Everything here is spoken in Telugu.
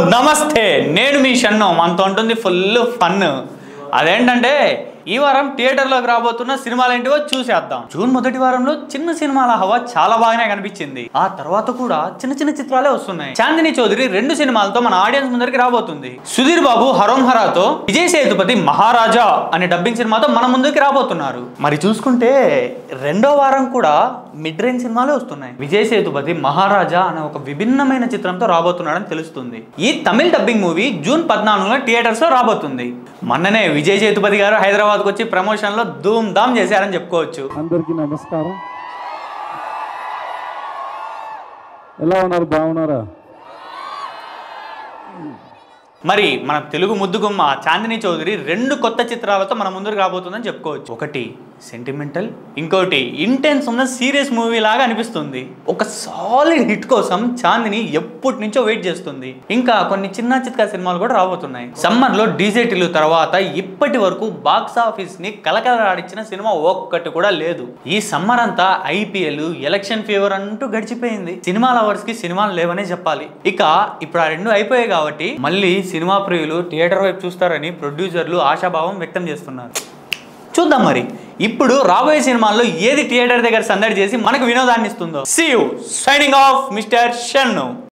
నమస్తే నేను మీ షన్ను మనతో ఉంటుంది ఫుల్ ఫన్ అదేంటంటే ఈ వారం థియేటర్లోకి రాబోతున్న సినిమాలు ఏంటివో చూసేద్దాం జూన్ మొదటి వారంలో చిన్న సినిమాల హవా చాలా బాగానే కనిపించింది ఆ తర్వాత కూడా చిన్న చిన్న చిత్రాలే వస్తున్నాయి చాందిని చౌదరి రెండు సినిమాలతో మన ఆడియన్స్ ముందరికి రాబోతుంది సుధీర్ బాబు హరోం హరాతో విజయ్ సేతుపతి మహారాజా అనే డబ్బింగ్ సినిమాతో మన ముందుకి రాబోతున్నారు మరి చూసుకుంటే రెండో వారం కూడా మిడ్ రేంజ్ సినిమాలే వస్తున్నాయి విజయ్ సేతుపతి మహారాజా అనే ఒక విభిన్నమైన చిత్రంతో రాబోతున్నాడని తెలుస్తుంది ఈ తమిళ డబ్బింగ్ మూవీ జూన్ పద్నాలుగున థియేటర్స్ లో రాబోతుంది మొన్ననే విజయ్ సేతుపతి గారు హైదరాబాద్కి వచ్చి ప్రమోషన్ లో ధూమ్ ధామ్ చేశారని చెప్పుకోవచ్చు అందరికీ నమస్కారం ఎలా ఉన్నారు బాగున్నారా మరి మన తెలుగు ముద్దుగుమ్మ చాందిని చౌదరి రెండు కొత్త చిత్రాలతో మన ముందుకు రాబోతుందని చెప్పుకోవచ్చు ఒకటి సెంటిమెంటల్ ఇంకోటి ఇంటెన్స్ ఉన్న సీరియస్ మూవీ లాగా అనిపిస్తుంది ఒక సాలిడ్ హిట్ కోసం చాందిని ఎప్పటి నుంచో వెయిట్ చేస్తుంది ఇంకా కొన్ని చిన్న చిత్క సినిమాలు కూడా రాబోతున్నాయి సమ్మర్ లో డీజేటీలు తర్వాత ఇప్పటి వరకు బాక్స్ ఆఫీస్ ని కలకలరాడించిన సినిమా ఒక్కటి కూడా లేదు ఈ సమ్మర్ అంతా ఐపీఎల్ ఎలక్షన్ ఫీవర్ అంటూ గడిచిపోయింది సినిమా లవర్స్ కి సినిమాలు లేవనే చెప్పాలి ఇక ఇప్పుడు ఆ రెండు అయిపోయాయి కాబట్టి మళ్ళీ సినిమా ప్రియులు థియేటర్ వైపు చూస్తారని ప్రొడ్యూసర్లు ఆశాభావం వ్యక్తం చేస్తున్నారు చూద్దాం మరి ఇప్పుడు రాబోయే సినిమాల్లో ఏది థియేటర్ దగ్గర సందడి చేసి మనకు వినోదాన్ని ఇస్తుందో see you signing off mister Shannu